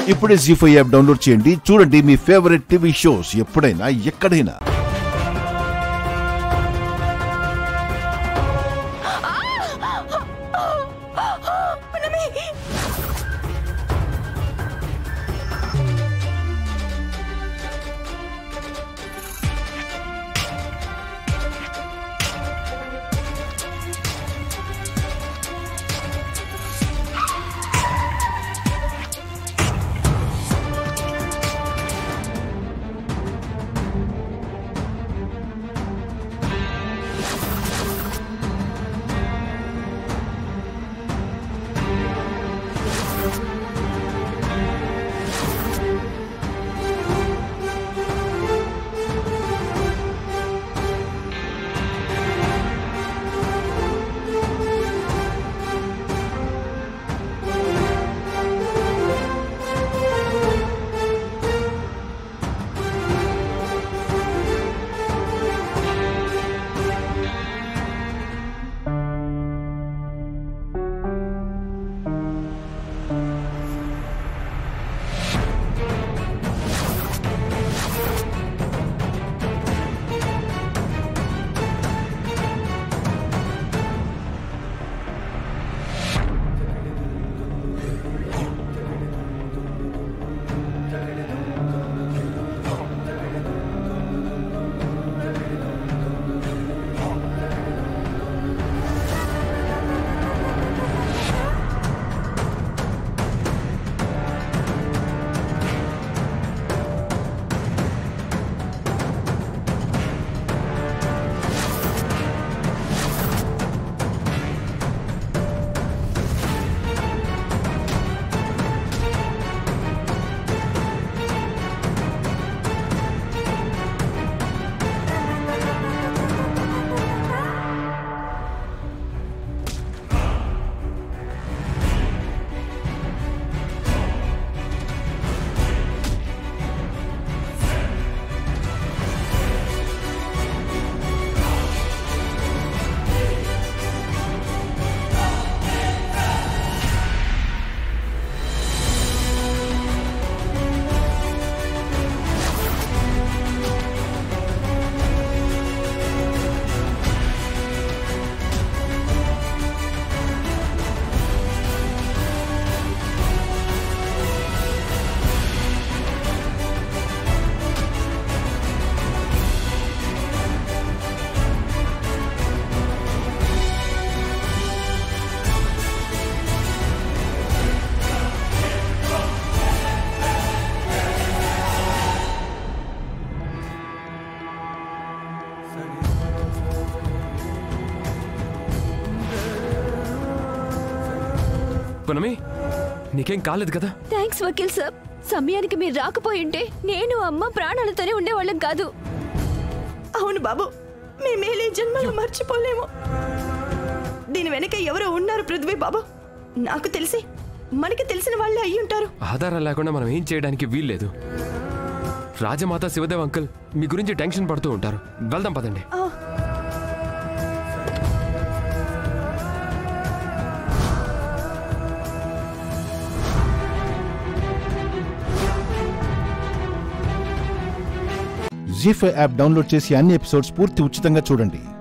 ఇప్పుడే G five app download చేయండి చూడండి మీ ఫేవరెట్ టీవీ షోస్ ఎప్పుడైనా ఎక్కడైనా పునమి నీకేం కాలేదు కదా థ్యాంక్స్ వకీల్ సార్ సమయానికి మీరు రాకపోయింటే నేను అమ్మ ప్రాణాలతోనే ఉండేవాళ్ళం కాదు అవును బాబు మేమేలే జన్మలో మర్చిపోలేము దీని వెనక ఎవరో ఉన్నారు పృథ్వీ బాబు నాకు తెలిసి మనకి తెలిసిన వాళ్ళే అయ్యి ఉంటారు ఆధారం లేకుండా మనం ఏం చేయడానికి వీల్లేదు రాజమాత శివదేవ్ అంకుల్ మీ గురించి టెన్షన్ పడుతూ ఉంటారు వెళ్దాం పదండి ఆ, జీ ఫైవ్ యాప్ డౌన్లోడ్ చేసి అన్ని ఎపిసోడ్స్ పూర్తి ఉచితంగా చూడండి